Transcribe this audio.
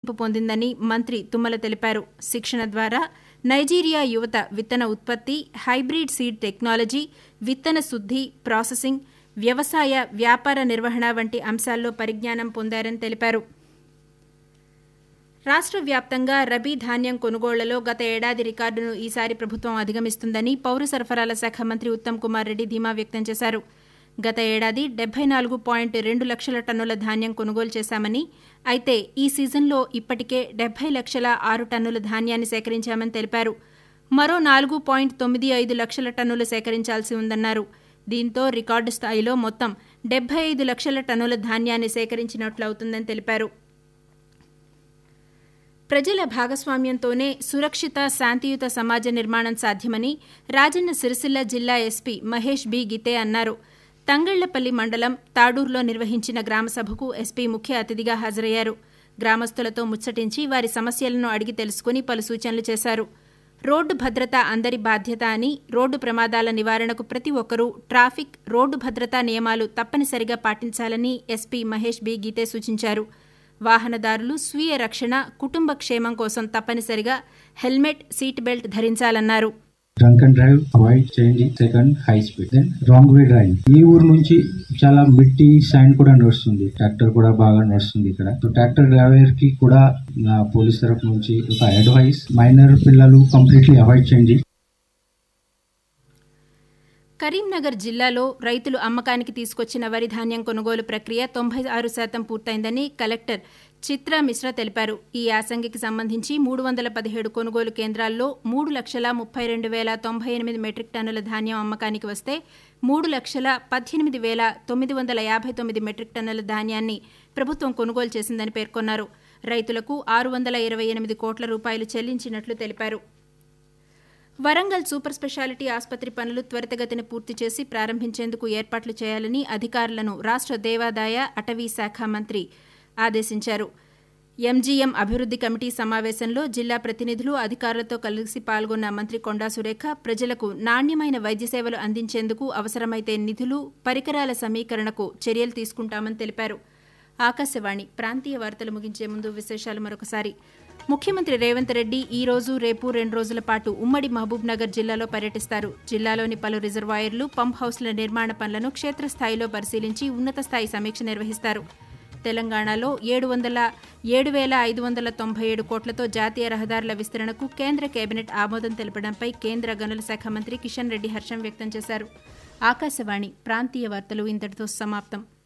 గుర్తింపు పొందిందని మంత్రి తుమ్మల తెలిపారు శిక్షణ ద్వారా నైజీరియా యువత విత్తన ఉత్పత్తి హైబ్రిడ్ సీడ్ టెక్నాలజీ విత్తన శుద్ధి ప్రాసెసింగ్ వ్యవసాయ వ్యాపార నిర్వహణ వంటి అంశాల్లో పరిజ్ఞానం పొందారని తెలిపారు రాష్ట్ర వ్యాప్తంగా రబీ ధాన్యం కొనుగోళ్లలో గత ఏడాది రికార్డును ఈసారి ప్రభుత్వం అధిగమిస్తుందని పౌర సరఫరాల శాఖ మంత్రి ఉత్తమ్ కుమార్ రెడ్డి ధీమా వ్యక్తం చేశారు గత ఏడాది డెబ్బై నాలుగు పాయింట్ రెండు లక్షల టన్నుల ధాన్యం కొనుగోలు చేశామని అయితే ఈ సీజన్లో ఇప్పటికే డెబ్బై లక్షల ఆరు టన్నుల ధాన్యాన్ని సేకరించామని తెలిపారు మరో నాలుగు పాయింట్ తొమ్మిది ఐదు లక్షల టన్నులు సేకరించాల్సి ఉందన్నారు దీంతో రికార్డు స్థాయిలో మొత్తం డెబ్బై ఐదు లక్షల టన్నుల ధాన్యాన్ని సేకరించినట్లు అవుతుందని తెలిపారు ప్రజల భాగస్వామ్యంతోనే సురక్షిత శాంతియుత సమాజ నిర్మాణం సాధ్యమని రాజన్న సిరిసిల్ల జిల్లా ఎస్పీ మహేష్ బి గితే అన్నారు తంగళ్లపల్లి మండలం తాడూరులో నిర్వహించిన గ్రామసభకు ఎస్పీ ముఖ్య అతిథిగా హాజరయ్యారు గ్రామస్తులతో ముచ్చటించి వారి సమస్యలను అడిగి తెలుసుకుని పలు సూచనలు చేశారు రోడ్డు భద్రత అందరి బాధ్యత అని రోడ్డు ప్రమాదాల నివారణకు ప్రతి ఒక్కరూ ట్రాఫిక్ రోడ్డు భద్రతా నియమాలు తప్పనిసరిగా పాటించాలని ఎస్పీ మహేష్ బి గీతే సూచించారు వాహనదారులు స్వీయ రక్షణ కుటుంబ క్షేమం కోసం తప్పనిసరిగా హెల్మెట్ సీట్ బెల్ట్ ధరించాలన్నారు డ్రంక్ అండ్ డ్రైవ్ అవాయిడ్ చేయండి second high speed then wrong way drive ఈ ఊరు నుంచి చాలా మిట్టి శాండ్ కూడా నడుస్తుంది ట్రాక్టర్ కూడా బాగా నడుస్తుంది ఇక్కడ సో ట్రాక్టర్ డ్రైవర్ కి కూడా నా పోలీస్ తరఫు నుంచి ఒక అడ్వైస్ మైనర్ పిల్లలు కంప్లీట్లీ అవాయిడ్ చేయండి కరీంనగర్ జిల్లాలో రైతులు అమ్మకానికి తీసుకొచ్చిన వరి ధాన్యం కొనుగోలు ప్రక్రియ తొంభై ఆరు శాతం పూర్తయిందని కలెక్టర్ చిత్ర మిశ్రా తెలిపారు ఈ యాసంగికి సంబంధించి మూడు వందల పదిహేడు కొనుగోలు కేంద్రాల్లో మూడు లక్షల ముప్పై రెండు వేల తొంభై ఎనిమిది మెట్రిక్ టన్నుల ధాన్యం అమ్మకానికి వస్తే మూడు లక్షల పద్దెనిమిది వేల తొమ్మిది వందల యాభై తొమ్మిది మెట్రిక్ టన్నుల ధాన్యాన్ని ప్రభుత్వం కొనుగోలు చేసిందని పేర్కొన్నారు రైతులకు ఆరు వందల ఇరవై ఎనిమిది కోట్ల రూపాయలు చెల్లించినట్లు తెలిపారు వరంగల్ సూపర్ స్పెషాలిటీ ఆసుపత్రి పనులు త్వరితగతిన పూర్తి చేసి ప్రారంభించేందుకు ఏర్పాట్లు చేయాలని అధికారులను రాష్ట్ర దేవాదాయ అటవీ శాఖ మంత్రి ఆదేశించారు ఎంజీఎం అభివృద్ది కమిటీ సమావేశంలో జిల్లా ప్రతినిధులు అధికారులతో కలిసి పాల్గొన్న మంత్రి కొండా సురేఖ ప్రజలకు నాణ్యమైన వైద్య సేవలు అందించేందుకు అవసరమైతే నిధులు పరికరాల సమీకరణకు చర్యలు తీసుకుంటామని తెలిపారు ఆకాశవాణి ప్రాంతీయ వార్తలు ముగించే ముందు విశేషాలు మరొకసారి ముఖ్యమంత్రి రేవంత్ రెడ్డి ఈ రోజు రేపు రెండు రోజుల పాటు ఉమ్మడి మహబూబ్ నగర్ జిల్లాలో పర్యటిస్తారు జిల్లాలోని పలు రిజర్వాయర్లు పంప్ హౌస్ల నిర్మాణ పనులను క్షేత్రస్థాయిలో పరిశీలించి ఉన్నత స్థాయి సమీక్ష నిర్వహిస్తారు తెలంగాణలో ఏడు వందల ఏడు వేల ఐదు వందల తొంభై ఏడు కోట్లతో జాతీయ రహదారుల విస్తరణకు కేంద్ర కేబినెట్ ఆమోదం తెలపడంపై కేంద్ర గనుల శాఖ మంత్రి కిషన్ రెడ్డి హర్షం వ్యక్తం చేశారు ఆకాశవాణి ప్రాంతీయ వార్తలు ఇంతటితో సమాప్తం